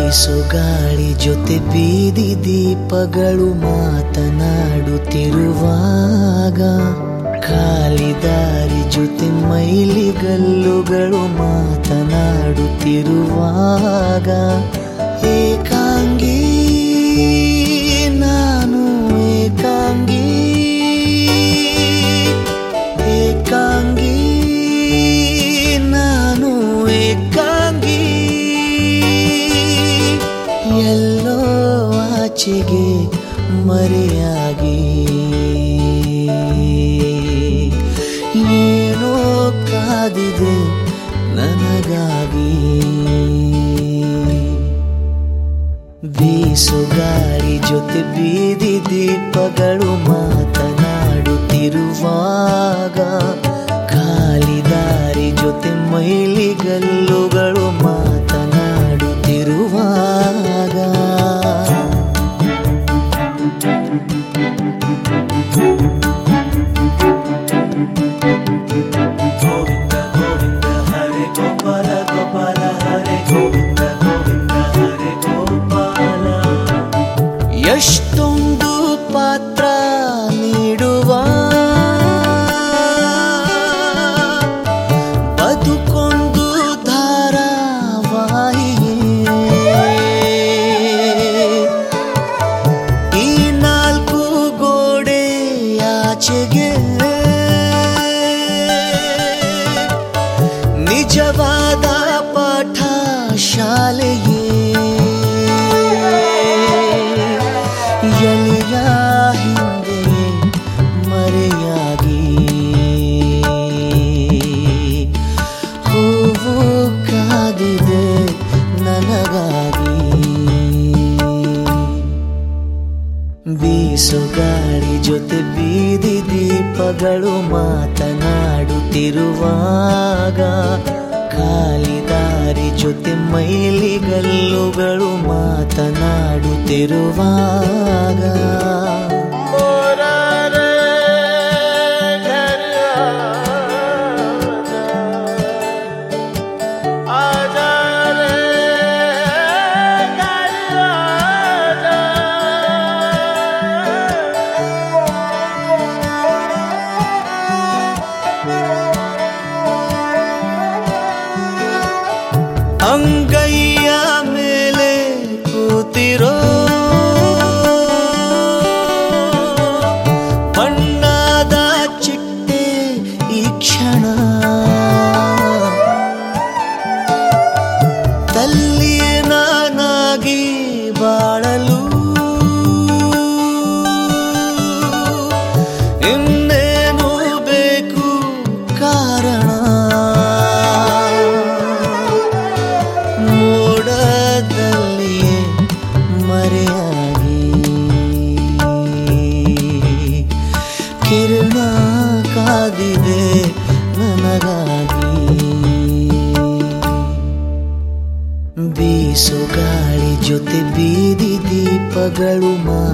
ಬೀಸು ಗಾಳಿ ಜೊತೆ ಬೀದಿ ದೀಪಗಳು ಮಾತನಾಡುತ್ತಿರುವಾಗ ಖಾಲಿ ದಾರಿ ಜೊತೆ ಮೈಲಿಗಲ್ಲುಗಳು ಮಾತನಾಡುತ್ತಿರುವಾಗ ಏಕಾಂಗಿ ನಾನು ಏಕಾಂಗಿ ಏಕಾಂಗಿ ನಾನು ಏಕಾಂಗಿ ಎಲ್ಲೋ ಆಚೆಗೆ ಮರೆಯಾಗಿ ಏನೋ ಕಾದಿದೆ ನನಗಾಗಿ ಬೀಸು ಗಾಳಿ ಜೊತೆ ಬೀದಿ ದೀಪಗಳು ಮಾತನಾಡುತ್ತಿರುವಾಗ ಖಾಲಿ ದಾರಿ ಜೊತೆ ಮೈಲಿಗಲ್ಲುಗಳು ಮಾತನಾಡುತ್ತಿರುವಾಗ ಗೋವಿಂದ ಗೋವಿಂದ ಹರೆ ಗೋಪಾಲ ಗೋಪಾಲ ಹರೆ ಗೋವಿಂದ ಗೋವಿಂದ ಹರೆ ಗೋಪಾಲ ಎಷ್ಟೊಂದು ಪಾತ್ರ ನೀಡುವ ಬದುಕೊಂದು ಧಾರಾವಾಹಿಯೇ ಈ ನಾಲ್ಕು ಗೋಡೆ ಆಚೆಗೆ ನಿಜವಾದ ಪಾಠ ಶಾಲೆಯೇ ಎಲೆಯ ಹಿಂದೆ ಮರೆಯಾಗಿ ಹೂವು ಕಾದಿದೆ ನನಗಾಗಿ ಬೀಸು ಗಾಳಿ ಜೊತೆ ಬೀದಿ ದೀಪಗಳು ಮಾತನಾಡುತ್ತಿರುವಾಗ ಖಾಲಿ ದಾರಿ ಜೊತೆ ಮೈಲಿಗಲ್ಲುಗಳು ಮಾತನಾಡುತ್ತಿರುವಾಗ ಅಂಗೈಯ ಮೇಲೆ ಕೂತಿರೋ ಬಣ್ಣದ ಚಿಟ್ಟೆ ಈ ಕ್ಷಣ ತಲ್ಲಿ ನಾನಾಗಿ ಬಾಳಲು ಇನ್ನೇನು ಬೇಕು ಕಾರಣ ಮೋಡದಲ್ಲಿಯೇ ಮರೆಯಾಗಿ ಕಿರಣ ಕಾದಿದೆ ನನಗಾಗಿ ಬೀಸು ಗಾಳಿ ಜೊತೆ ಬೀದಿ ದೀಪಗಳು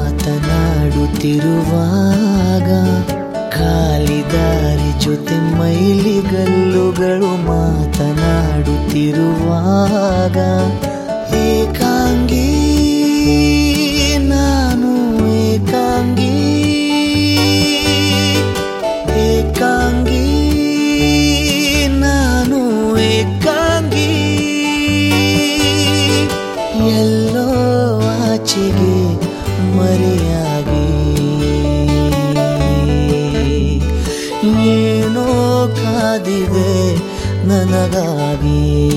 ಮಾತನಾಡುತ್ತಿರುವಾಗ ಖಾಲಿ ದಾರಿ ಜೊತೆ ಮೈಲಿಗಲ್ಲುಗಳು ಮಾತನಾಡುತ್ತಿರುವಾಗ ಏಕಾಂಗಿ ನಾನು ಏಕಾಂಗಿ ಏಕಾಂಗಿ ನಾನು ಏಕಾಂಗಿ ಎಲ್ಲೋ ಆಚೆಗೆ ಮರೆಯಾಗಿ ಏನೋ ಕಾದಿದೆ ನನಗಾಗಿ